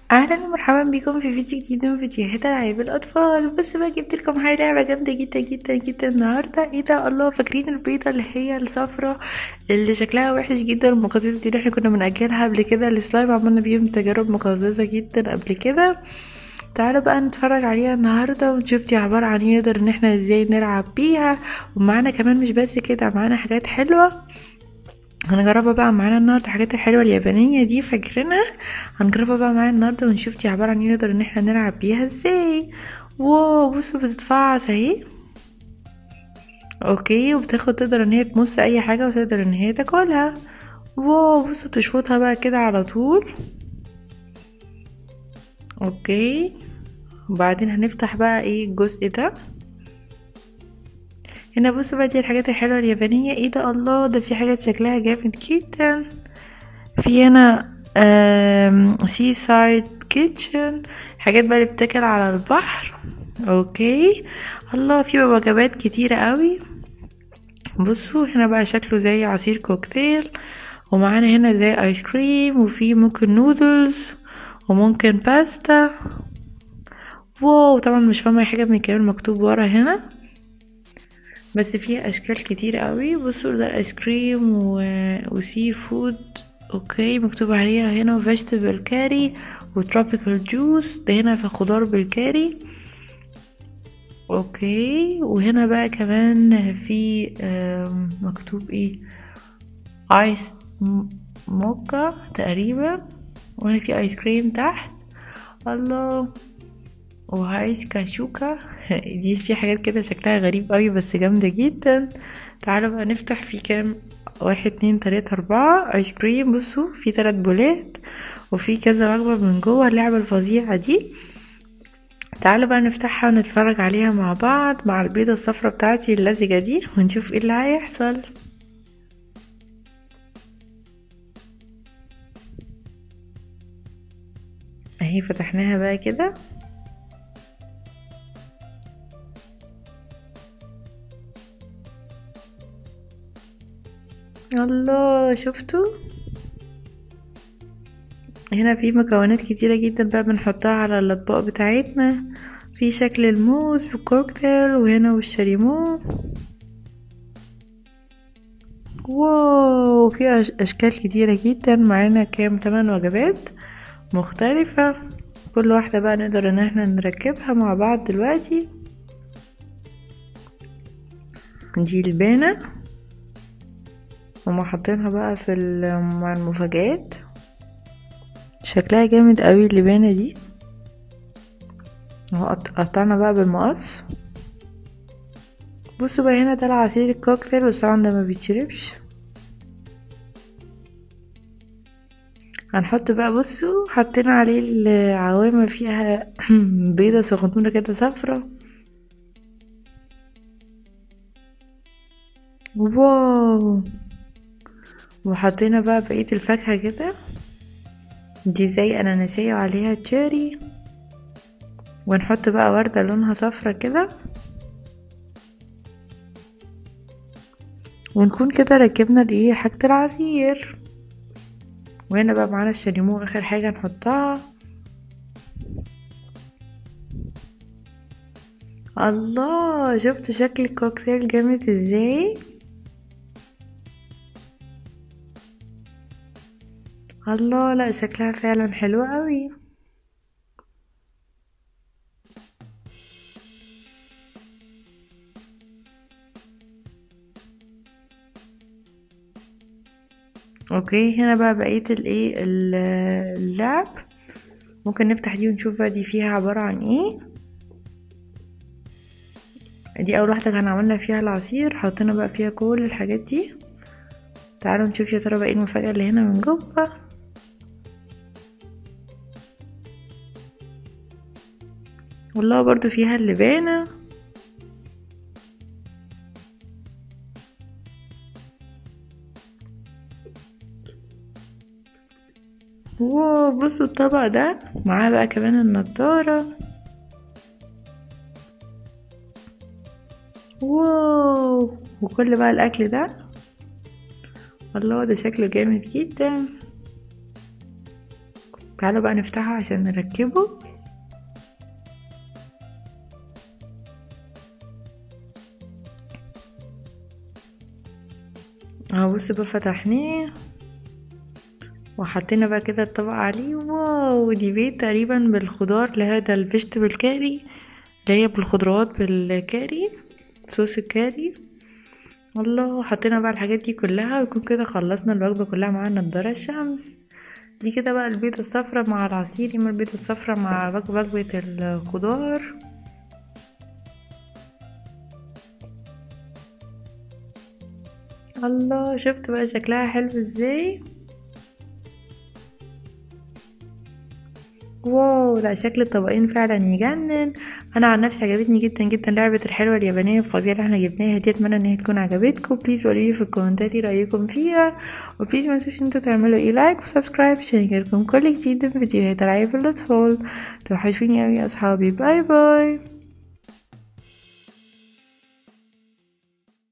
اهلا ومرحبا بكم في فيديو جديد من فيديوهات العاب الاطفال بس بقى جبت لكم حاجه لعبه جامده جدا جدا جدا النهارده ايه ده الله فاكرين البيضه اللي هي الصفرة اللي شكلها وحش جدا المقززه دي اللي احنا كنا بنأجلها قبل كده السلايم عملنا بيهم تجارب مقززه جدا قبل كده تعالوا بقى نتفرج عليها النهارده ونشوف دي عباره عن ايه نقدر ان احنا ازاي نلعب بيها ومعانا كمان مش بس كده معانا حاجات حلوه هنجربها بقى معانا النهارده الحاجات الحلوه اليابانيه دي فاكرينها هنجربها بقى معانا النهارده ونشوف دي عباره عن ايه نقدر ان احنا نلعب بيها ازاي واو بصوا بتتفعص اهي اوكي وبتاخد تقدر ان هي تمص اي حاجه وتقدر ان هي تاكلها واو بصوا بتشفطها بقى كده على طول اوكي وبعدين هنفتح بقى ايه الجزء ده هنا بصوا بقى دي الحاجات الحلوة اليابانية ايه ده الله ده في حاجات شكلها جامد جدا في هنا سي سايد كيتشن حاجات بقى اللي بتاكل على البحر اوكي الله في وجبات كتيرة قوي بصوا هنا بقى شكله زي عصير كوكتيل ومعانا هنا زي ايس كريم وفي ممكن نودلز وممكن باستا واو طبعا مش فاهمة اي حاجة من الكلام المكتوب ورا هنا بس فيها اشكال كتير قوي بصوا ده الايس كريم و... وسي فود اوكي مكتوب عليها هنا فيجيتابل كاري وتروبيكال جوس ده هنا في خضار بالكاري اوكي وهنا بقى كمان في مكتوب ايه ايس موكا تقريبا وهنا في ايس كريم تحت الله وهايس كاشوكا دي في حاجات كده شكلها غريب قوي بس جامدة جدا تعالوا بقى نفتح في كام واحد اتنين تلاتة اربعة ايس كريم بصوا في تلات بولات وفي كذا وجبة من جوه اللعبة الفظيعة دي تعالوا بقى نفتحها ونتفرج عليها مع بعض مع البيضة الصفرة بتاعتي اللزجة دي ونشوف ايه اللي هيحصل اهي فتحناها بقى كده الله شفتوا هنا في مكونات كتيرة جدا بقى بنحطها على الأطباق بتاعتنا في شكل الموز بالكوكتيل وهنا والشريمو واو في أشكال كتيرة جدا معانا كام تمن وجبات مختلفة كل واحدة بقى نقدر ان احنا نركبها مع بعض دلوقتي دي البانة هما حاطينها بقى في مع المفاجآت شكلها جامد قوي اللبانة دي قطعنا بقى بالمقص بصوا بقى هنا ده العصير الكوكتيل بس طبعا ده ما بيتشربش هنحط بقى بصوا حطينا عليه العوامة فيها بيضة صغنونة كده صفرة واو وحطينا بقى بقية الفاكهة كده دي زي اناناسية وعليها تشيري ونحط بقى وردة لونها صفرة كده ونكون كده ركبنا الايه حاجة العصير وهنا بقى معانا الشاليمو اخر حاجة نحطها الله شفت شكل الكوكتيل جامد ازاي الله لا شكلها فعلا حلوة قوي اوكي هنا بقى بقية الايه اللعب ممكن نفتح دي ونشوف بقى دي فيها عبارة عن ايه دي اول واحدة كان عملنا فيها العصير حطينا بقى فيها كل الحاجات دي تعالوا نشوف يا ترى بقى ايه المفاجأة اللي هنا من جوه والله برضو فيها اللبانة واو بصوا الطبق ده معاه بقى كمان النضارة واو وكل بقى الأكل ده الله ده شكله جامد جدا تعالوا بقى نفتحه عشان نركبه اهو بص بقى فتحناه وحطينا بقى كده الطبق عليه واو دي بيت تقريبا بالخضار لهذا الفيجيتابل كاري اللي هي بالخضروات بالكاري صوص الكاري الله حطينا بقى الحاجات دي كلها ويكون كده خلصنا الوجبة كلها مع نضارة الشمس دي كده بقى البيضة الصفرا مع العصير يما البيضة الصفرا مع وجبة الخضار الله شفت بقى شكلها حلو ازاي واو لا شكل الطبقين فعلا يجنن انا عن نفسي عجبتني جدا جدا لعبه الحلوه اليابانيه الفظيعه اللي احنا جبناها دي اتمنى ان هي تكون عجبتكم بليز قولولي في الكومنتات ايه رايكم فيها وبليز ما تنسوش انتوا تعملوا ايه لايك وسبسكرايب عشان يجيلكم كل جديد من فيديوهات العاب الاطفال توحشوني اوي يا اصحابي باي باي